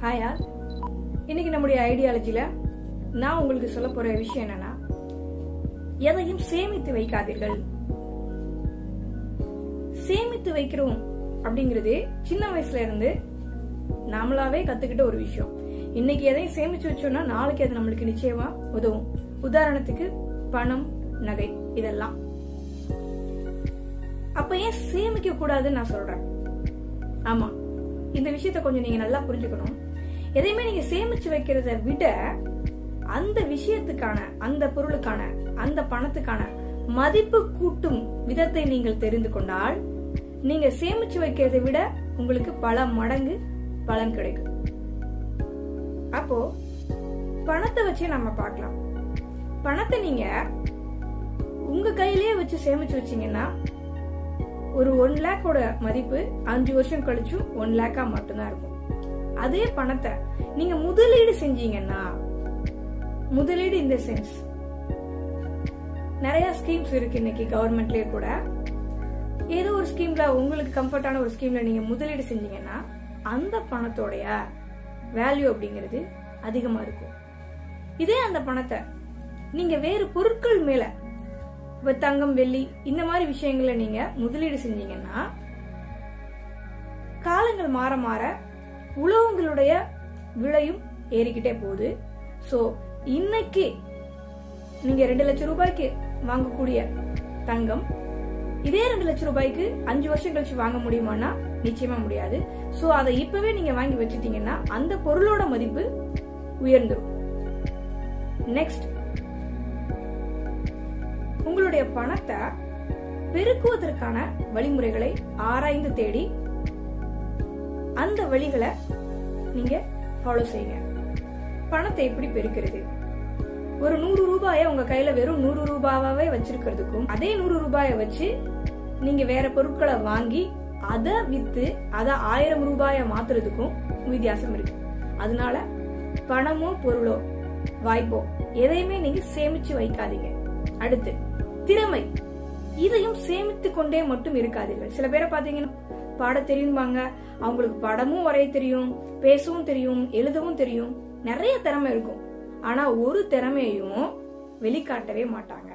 hi all இன்னைக்கு நம்முடைய ஐடியாலஜில நான் உங்களுக்கு சொல்ல போற விஷயம் என்னன்னா எதையும் சேமித்து வைக்காதீர்கள் சேமித்து வைக்கிறோம் அப்படிங்கிறது சின்ன வயசுல இருந்து நாமளாவே கத்துக்கிட்ட ஒரு விஷயம் இன்னைக்கு எதையும் சேமிச்சு வச்சோம்னா நாளைக்கு அது நம்மளுக்கு நிச்சயமா உதவும் உதாரணத்துக்கு பணம் நகை இதெல்லாம் அப்ப ஏன் சேமிக்க கூடாதுன்னு நான் சொல்றேன் ஆமா இந்த விஷயத்த கொஞ்சம் நீங்க நல்லா புரிஞ்சுக்கணும் எதையுமே நீங்க சேமிச்சு வைக்கிறத விட அந்த விஷயத்துக்கான அந்த பொருளுக்கான அந்த பணத்துக்கான மதிப்பு கூட்டும் விதத்தை நீங்கள் தெரிந்து கொண்டால் நீங்க சேமிச்சு வைக்கிறதை விட உங்களுக்கு பல மடங்கு பலன் கிடைக்கும் அப்போ பணத்தை வச்சே நம்ம பார்க்கலாம் பணத்தை நீங்க உங்க கையிலேயே வச்சு சேமிச்சு வச்சீங்கன்னா ஒரு ஒன் லேக்கோட மதிப்பு அஞ்சு வருஷம் கழிச்சும் ஒன் லேக்கா மட்டும்தான் இருக்கும் அதே பணத்தை நீங்க முதலீடு செஞ்சீங்கன்னா முதலீடு இந்த சென்ஸ் நிறைய ஸ்கீம்ஸ் இருக்கு இன்னைக்கு கவர்மெண்ட்லயே கூட ஏதோ ஒரு ஸ்கீம்ல உங்களுக்கு கம்ஃபர்டான ஒரு ஸ்கீம்ல நீங்க முதலீடு செஞ்சீங்கன்னா அந்த பணத்தோடைய வேல்யூ அப்படிங்கிறது அதிகமா இருக்கும் இதே அந்த பணத்தை நீங்க வேறு பொருட்கள் மேல இப்ப தங்கம் வெள்ளி இந்த மாதிரி விஷயங்களை நீங்க முதலீடு செஞ்சீங்கன்னா காலங்கள் மாற மாற உலகங்களுடைய விலையும் ஏறிக்கிட்டே போகுது சோ இன்னைக்கு நீங்க ரெண்டு லட்சம் ரூபாய்க்கு வாங்கக்கூடிய தங்கம் இதே ரெண்டு லட்சம் ரூபாய்க்கு அஞ்சு வருஷம் கழிச்சு வாங்க முடியுமானா நிச்சயமா முடியாது சோ அதை இப்பவே நீங்க வாங்கி வச்சுட்டீங்கன்னா அந்த பொருளோட மதிப்பு உயர்ந்துடும் நெக்ஸ்ட் உங்களுடைய பணத்தை பெருக்குவதற்கான வழிமுறைகளை ஆராய்ந்து தேடி அந்த வழிகளை நீங்க ஃபாலோ செய்யுங்க பணத்தை எப்படி பெருக்கிறது ஒரு நூறு ரூபாய உங்க கையில வெறும் நூறு ரூபாவே வச்சிருக்கிறதுக்கும் அதே நூறு ரூபாய வச்சு நீங்க வேற பொருட்களை வாங்கி அதை வித்து அதை ஆயிரம் ரூபாய மாத்துறதுக்கும் வித்தியாசம் இருக்கு அதனால பணமோ பொருளோ வாய்ப்போ எதையுமே நீங்க சேமிச்சு வைக்காதீங்க அடுத்து திறமை இதையும் சேமித்து கொண்டே மட்டும் இருக்காதீர்கள் சில பேரை பாத்தீங்கன்னா பாட தெரியும்பாங்க அவங்களுக்கு படமும் வரைய தெரியும் பேசவும் தெரியும் எழுதவும் தெரியும் நிறைய திறமை இருக்கும் ஆனா ஒரு திறமையையும் வெளிக்காட்டவே மாட்டாங்க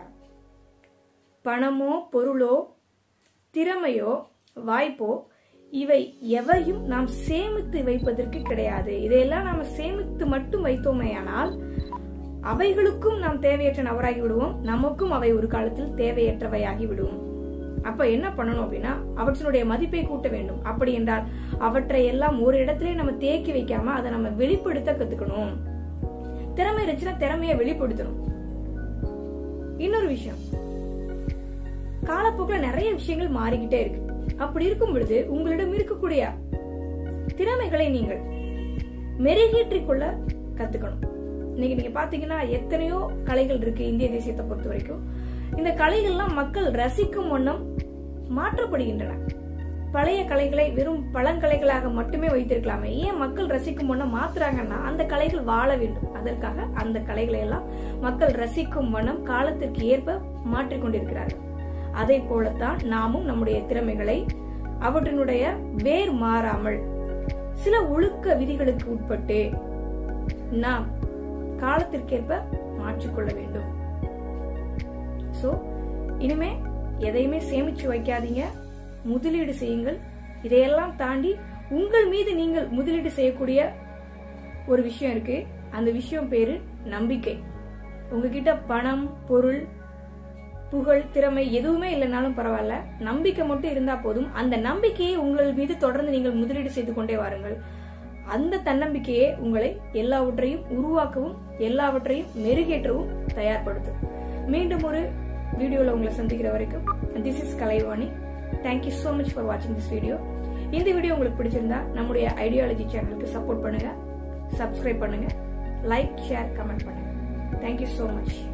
பணமோ பொருளோ திறமையோ வாய்ப்போ இவை எவையும் நாம் சேமித்து வைப்பதற்கு கிடையாது இதையெல்லாம் நாம சேமித்து மட்டும் வைத்தோமேயானால் அவைகளுக்கும் நாம் தேவையற்ற நபராகி விடுவோம் நமக்கும் அவை ஒரு காலத்தில் தேவையற்றவையாகி விடுவோம் அப்ப என்ன பண்ணணும் அப்படின்னா அவற்றினுடைய மதிப்பை கூட்ட வேண்டும் அப்படி என்றால் அவற்றை எல்லாம் ஒரு இடத்திலே நம்ம தேக்கி வைக்காம அதை நம்ம வெளிப்படுத்த கத்துக்கணும் திறமை இருந்துச்சுன்னா திறமையை வெளிப்படுத்தணும் இன்னொரு விஷயம் காலப்போக்கில் நிறைய விஷயங்கள் மாறிக்கிட்டே இருக்கு அப்படி இருக்கும் பொழுது உங்களிடம் இருக்கக்கூடிய திறமைகளை நீங்கள் மெருகேற்றிக் கொள்ள கத்துக்கணும் இன்னைக்கு நீங்க பாத்தீங்கன்னா எத்தனையோ கலைகள் இருக்கு இந்திய தேசியத்தை பொறுத்த வரைக்கும் இந்த கலைகள்லாம் மக்கள் ரசிக்கும் வண்ணம் மாற்றப்படுகின்றன பழைய கலைகளை வெறும் பழங்கலைகளாக மட்டுமே வைத்திருக்கலாமே ஏன் மக்கள் ரசிக்கும் வண்ணம் மாத்துறாங்கன்னா அந்த கலைகள் வாழ வேண்டும் அதற்காக அந்த கலைகளை எல்லாம் மக்கள் ரசிக்கும் வண்ணம் காலத்திற்கு ஏற்ப மாற்றிக்கொண்டிருக்கிறார்கள் அதை போலத்தான் நாமும் நம்முடைய திறமைகளை அவற்றினுடைய வேர் மாறாமல் சில ஒழுக்க விதிகளுக்கு உட்பட்டு நாம் காலத்திற்கேற்ப மாற்றிக்கொள்ள வேண்டும் சோ இனிமே எதையுமே சேமிச்சு வைக்காதீங்க முதலீடு செய்யுங்கள் இதையெல்லாம் தாண்டி உங்கள் மீது நீங்கள் முதலீடு செய்யக்கூடிய ஒரு விஷயம் இருக்கு அந்த விஷயம் பேரு நம்பிக்கை உங்ககிட்ட பணம் பொருள் புகழ் திறமை எதுவுமே இல்லைனாலும் பரவாயில்ல நம்பிக்கை மட்டும் இருந்தா போதும் அந்த நம்பிக்கையை உங்கள் மீது தொடர்ந்து நீங்கள் முதலீடு செய்து கொண்டே வாருங்கள் அந்த தன்னம்பிக்கையே உங்களை எல்லாவற்றையும் உருவாக்கவும் எல்லாவற்றையும் மெருகேற்றவும் தயார்படுத்தும் மீண்டும் ஒரு வீடியோல உங்களை சந்திக்கிற வரைக்கும் this is Kalaivani thank you so much for வாட்சிங் திஸ் வீடியோ இந்த வீடியோ உங்களுக்கு பிடிச்சிருந்தா நம்முடைய ஐடியாலஜி சேனலுக்கு சப்போர்ட் பண்ணுங்க சப்ஸ்கிரைப் பண்ணுங்க லைக் ஷேர் கமெண்ட் பண்ணுங்க தேங்க்யூ ஸோ மச்